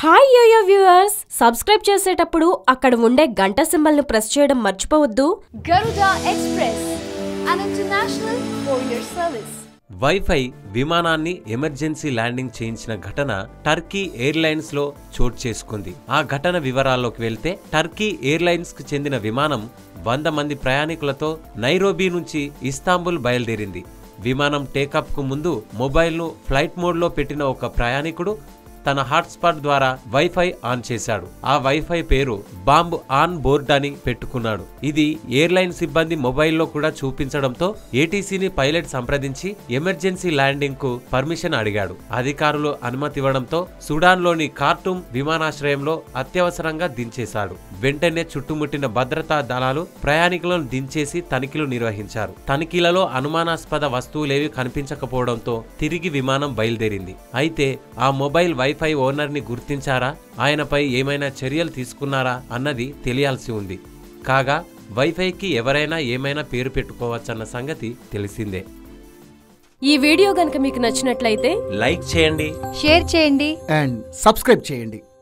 Hi yo-yo viewers subscribe చేసేటప్పుడు అక్కడ ఉండే గంట సింబల్ ను ప్రెస్ చేయడం మర్చిపోవద్దు Garuda Express, an international courier service. Wifi విమానాన్ని ఎమర్జెన్సీ ల్యాండింగ్ చేయించిన ఘటన టర్కీ ఎయిర్లైన్స్ లో చోటు చేసుకుంది ఆ ఘటన వివరాల్లోకి వెళ్తే టర్కీ ఎయిర్లైన్స్ కు చెందిన విమానం వంద మంది ప్రయాణికులతో నైరోబీ నుంచి ఇస్తాంబుల్ బయలుదేరింది విమానం టేకప్ కు ముందు మొబైల్ను ఫ్లైట్ మోడ్లో పెట్టిన ఒక ప్రయాణికుడు తన హాట్స్పాట్ ద్వారా వైఫై ఆన్ చేశాడు ఆ వైఫై పేరు బాంబ్ ఆన్ బోర్డ్ అని పెట్టుకున్నాడు ఇది ఎయిర్లైన్ సిబ్బంది మొబైల్లో కూడా చూపించడంతో ఏటీసీని పైలట్ సంప్రదించి ఎమర్జెన్సీ ల్యాండింగ్ కు పర్మిషన్ అడిగాడు అధికారులు అనుమతి ఇవ్వడంతో సుడాన్లోని కార్టూమ్ విమానాశ్రయంలో అత్యవసరంగా దించేశాడు వెంటనే చుట్టుముట్టిన భద్రతా దళాలు ప్రయాణికులను దించేసి తనిఖీలు నిర్వహించారు తనిఖీలలో అనుమానాస్పద వస్తువులేవి కనిపించకపోవడంతో తిరిగి విమానం బయలుదేరింది అయితే ఆ మొబైల్ వైఫై ఓనర్ని గుర్తించారా ఆయనపై ఏమైనా చర్యలు తీసుకున్నారా అన్నది తెలియాల్సి ఉంది కాగా వైఫైకి ఎవరైనా ఏమైనా పేరు పెట్టుకోవచ్చన్న సంగతి తెలిసిందే ఈ వీడియో గనుక మీకు నచ్చినట్లయితే లైక్ చేయండి షేర్ చేయండి అండ్ సబ్స్క్రైబ్ చేయండి